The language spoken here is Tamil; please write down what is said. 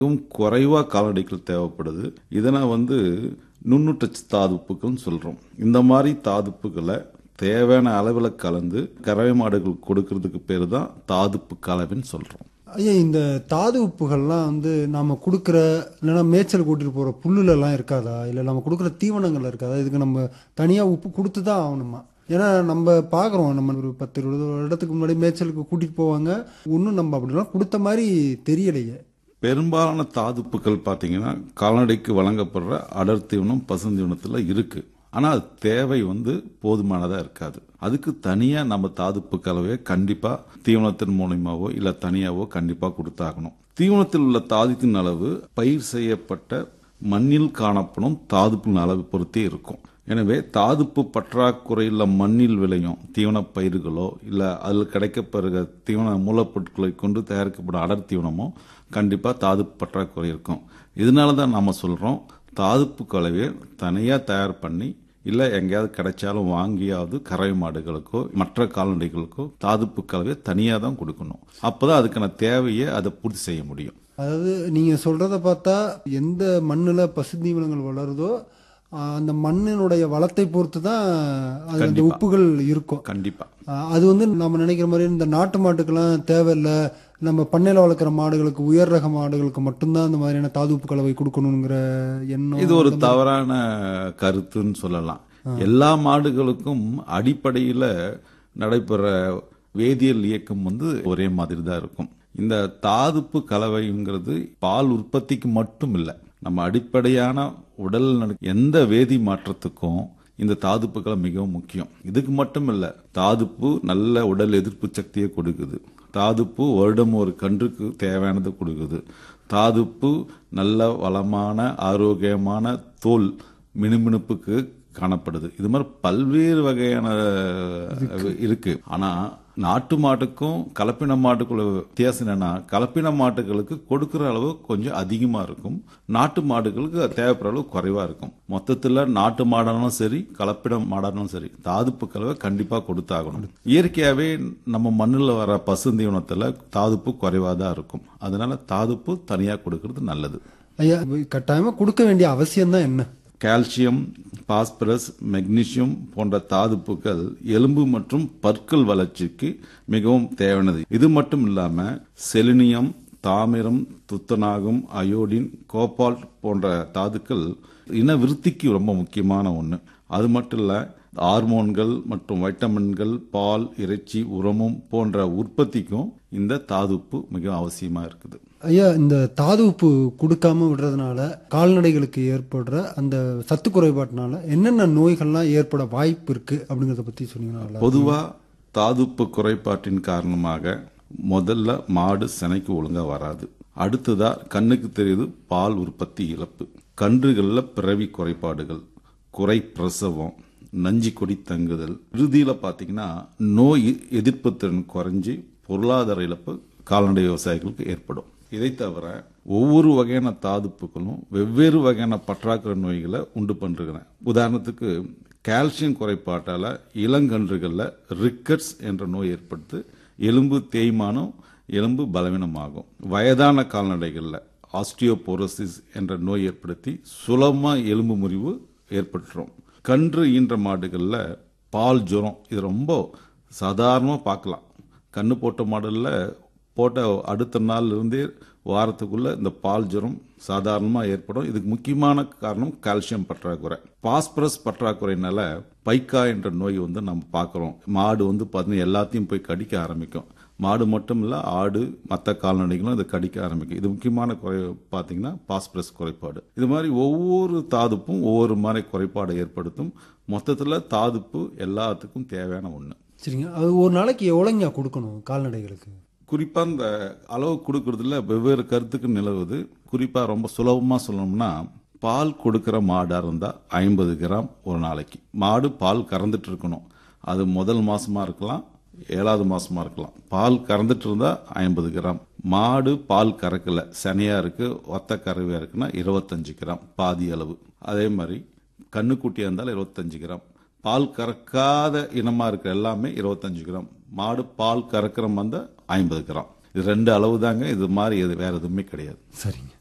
மிகவும் குறைவாக கால்நடைகள் தேவைப்படுது இதனை வந்து நுண்ணுட்டச்சு தாதுப்புகள்னு சொல்கிறோம் இந்த மாதிரி தாதுப்புகளை தேவையான அளவில் கலந்து கறவை மாடுகள் கொடுக்கறதுக்கு பேர் தான் தாதுப்பு கலவைன்னு சொல்கிறோம் ஐயா இந்த தாது உப்புகள்லாம் வந்து நாம கொடுக்குற இல்லைன்னா மேய்ச்சல் கூட்டிட்டு போற புல்லுலலாம் இருக்காதா இல்லை நம்ம கொடுக்குற தீவனங்கள் இருக்காதா இதுக்கு நம்ம தனியா உப்பு கொடுத்து தான் ஆகணுமா ஏன்னா நம்ம பார்க்குறோம் நம்ம ஒரு பத்து இருபது வருடத்துக்கு முன்னாடி மேய்ச்சலுக்கு கூட்டிட்டு போவாங்க ஒன்றும் நம்ம அப்படிலாம் கொடுத்த மாதிரி தெரியலையே பெரும்பாலான தாதுப்புகள் பார்த்தீங்கன்னா கால்நடைக்கு வழங்கப்படுற அடர் தீவனம் பசுந்தீவனத்தில் இருக்கு ஆனால் அது தேவை வந்து போதுமானதாக இருக்காது அதுக்கு தனியாக நம்ம தாதுப்பு கலவையை கண்டிப்பாக தீவனத்தின் மூலியமாவோ இல்லை தனியாவோ கண்டிப்பாக கொடுத்தாகணும் தீவனத்தில் உள்ள தாதுத்தின் அளவு பயிர் செய்யப்பட்ட மண்ணில் காணப்படும் தாதுப்பின் அளவு பொறுத்தே இருக்கும் எனவே தாதுப்பு பற்றாக்குறையுள்ள மண்ணில் விளையும் தீவன பயிர்களோ இல்லை அதில் கிடைக்கப்பெறுகிற தீவன மூலப்பொருட்களை கொண்டு தயாரிக்கப்படும் அடர் தீவனமோ கண்டிப்பாக தாதுப்பு பற்றாக்குறை இருக்கும் இதனால தான் நாம் சொல்கிறோம் தாதுப்பு கலவையை தனியாக தயார் பண்ணி இல்லை எங்கேயாவது கிடைச்சாலும் வாங்கியாவது கறவை மாடுகளுக்கோ மற்ற கால்நடைகளுக்கோ தாதுப்பு கலவையை தனியாக தான் கொடுக்கணும் அப்போ தான் அதுக்கான தேவையை அதை பூர்த்தி செய்ய முடியும் அதாவது நீங்க சொல்றத பார்த்தா எந்த மண்ணுல பசுந்தீவனங்கள் வளருதோ ஆஹ் அந்த மண்ணினுடைய வளத்தை பொறுத்து தான் அது அந்த கண்டிப்பா. உப்புகள் இருக்கும் கண்டிப்பாக ஆஹ் அது வந்து நம்ம நினைக்கிற மாதிரி இந்த நாட்டு மாட்டுக்கெல்லாம் தேவையில்லை நம்ம பண்ணையில் வளர்க்குற மாடுகளுக்கு உயர் ரக மாடுகளுக்கு மட்டும்தான் இந்த மாதிரியான தாதுப்பு கலவை கொடுக்கணுங்கிற எண்ணம் இது ஒரு தவறான கருத்துன்னு சொல்லலாம் எல்லா மாடுகளுக்கும் அடிப்படையில் நடைபெற வேதியியல் இயக்கம் வந்து ஒரே மாதிரி தான் இருக்கும் இந்த தாதுப்பு கலவைங்கிறது பால் உற்பத்திக்கு மட்டும் இல்லை நம்ம அடிப்படையான உடல் நடு- எந்த வேதி மாற்றத்துக்கும் இந்த தாதுப்புகளை மிகவும் முக்கியம் இதுக்கு மட்டும் இல்ல தாதுப்பு நல்ல உடல் எதிர்ப்பு சக்தியை கொடுக்குது தாதுப்பு வருடம் ஒரு கன்றுக்கு தேவையானது கொடுக்குது தாதுப்பு நல்ல வளமான ஆரோக்கியமான தோல் மினுமினுப்புக்கு காணப்படுது இது மாதிரி பல்வேறு வகையான இருக்கு ஆனா நாட்டு மாட்டுக்கும் கலப்பின மாட்டுக்குள்ள வித்தியாசம் என்னன்னா கலப்பின மாட்டுகளுக்கு கொடுக்கிற அளவு கொஞ்சம் அதிகமா இருக்கும் நாட்டு மாடுகளுக்கு அது தேவைப்படுற அளவு குறைவா இருக்கும் மொத்தத்துல நாட்டு மாடானாலும் சரி கலப்பின மாடானாலும் சரி தாதுப்பு கலவை கண்டிப்பா கொடுத்தாகணும் இயற்கையாவே நம்ம மண்ணுல வர பசுந்தீவனத்துல தாதுப்பு குறைவா தான் இருக்கும் அதனால தாதுப்பு தனியா கொடுக்கறது நல்லது ஐயா கட்டாயமா கொடுக்க வேண்டிய அவசியம் தான் என்ன கால்சியம் பாஸ்பரஸ் மெக்னீசியம் போன்ற தாதுப்புகள் எலும்பு மற்றும் பற்கள் வளர்ச்சிக்கு மிகவும் தேவையானது இது மட்டும் இல்லாம செலினியம் தாமிரம் துத்தநாகம் அயோடின் கோபால்ட் போன்ற தாதுக்கள் இன விருத்திக்கு ரொம்ப முக்கியமான ஒன்று அது மட்டும் இல்ல ஹார்மோன்கள் மற்றும் வைட்டமின்கள் பால் இறைச்சி உரமும் போன்ற உற்பத்திக்கும் இந்த தாதுப்பு மிக அவசியமா இருக்குது ஐயா இந்த தாது உப்பு கொடுக்காம விடுறதுனால கால்நடைகளுக்கு ஏற்படுற அந்த சத்து குறைபாட்டினால என்னென்ன நோய்கள்லாம் ஏற்பட வாய்ப்பு இருக்கு அப்படிங்கறத பத்தி சொன்னீங்கன்னா நல்லா இருக்கும். பொதுவா தாதுப்பு குறைபாட்டின் காரணமாக முதல்ல மாடு சினைக்கு ஒழுங்கா வராது அடுத்ததா கண்ணுக்கு தெரியுது பால் உற்பத்தி இழப்பு கன்றுகள்ல பிறவி குறைபாடுகள் குறை பிரசவம் நஞ்சி கொடி தங்குதல் இறுதியில பாத்தீங்கன்னா நோய் எதிர்ப்பு திறன் குறைஞ்சி பொருளாதார இழப்பு கால்நடை விவசாயிகளுக்கு ஏற்படும் இதை தவிர ஒவ்வொரு வகையான தாதுப்புகளும் வெவ்வேறு வகையான பற்றாக்குறை நோய்களை உண்டு பண்றன உதாரணத்துக்கு கால்சியம் குறைபாட்டால இளங்கன்றுகள்ல ரிக்கட்ஸ் என்ற நோய் ஏற்படுத்து எலும்பு தேய்மானம் எலும்பு பலவீனமாகும் வயதான கால்நடைகள்ல ஆஸ்டியோபோரோசிஸ் என்ற நோய் ஏற்படுத்தி சுலபமா எலும்பு முறிவு ஏற்பட்டுரும் கன்று ஈன்ற மாடுகள்ல பால் ஜுரம் இது ரொம்ப சாதாரணமா பார்க்கலாம் கண்ணு போட்ட மாடல்ல போட்ட அடுத்த நாள்ல இருந்தே வாரத்துக்குள்ள இந்த பால் ஜுரம் சாதாரணமா ஏற்படும் இதுக்கு முக்கியமான காரணம் கால்சியம் பற்றாக்குறை பாஸ்பரஸ் பற்றாக்குறைனால பைக்கா என்ற நோய் வந்து நம்ம பார்க்குறோம் மாடு வந்து பார்த்தீங்கன்னா எல்லாத்தையும் போய் கடிக்க ஆரம்பிக்கும் மாடு மட்டும் இல்ல ஆடு மற்ற கால்நடைகளும் இதை கடிக்க ஆரம்பிக்கும் இது முக்கியமான குறை பார்த்தீங்கன்னா பாஸ்பரஸ் குறைபாடு இது மாதிரி ஒவ்வொரு தாதுப்பும் ஒவ்வொரு மாதிரி குறைபாடை ஏற்படுத்தும் மொத்தத்தில் தாதுப்பு எல்லாத்துக்கும் தேவையான ஒன்று சரிங்க அது ஒரு நாளைக்கு எவ்வளோங்க கொடுக்கணும் கால்நடைகளுக்கு குறிப்பா இந்த அளவு கொடுக்கறதுல வெவ்வேறு கருத்துக்கு நிலவுது குறிப்பா ரொம்ப சுலபமா சொல்லணும்னா பால் கொடுக்கிற மாடா இருந்தா ஐம்பது கிராம் ஒரு நாளைக்கு மாடு பால் கறந்துட்டு இருக்கணும் அது முதல் மாசமா இருக்கலாம் ஏழாவது மாசமா இருக்கலாம் பால் கறந்துட்டு இருந்தா ஐம்பது கிராம் மாடு பால் கறக்கல சனியா இருக்கு ஒத்த கறவையா இருக்குன்னா இருபத்தஞ்சு கிராம் பாதி அளவு அதே மாதிரி கண்ணுக்குட்டியா இருந்தாலும் இருபத்தஞ்சு கிராம் பால் கறக்காத இனமா இருக்கிற எல்லாமே இருபத்தஞ்சு கிராம் மாடு பால் கறக்கிற வந்த ஐம்பது கிராம் இது ரெண்டு அளவு தாங்க இது மாதிரி எது வேற எதுவுமே கிடையாது சரிங்க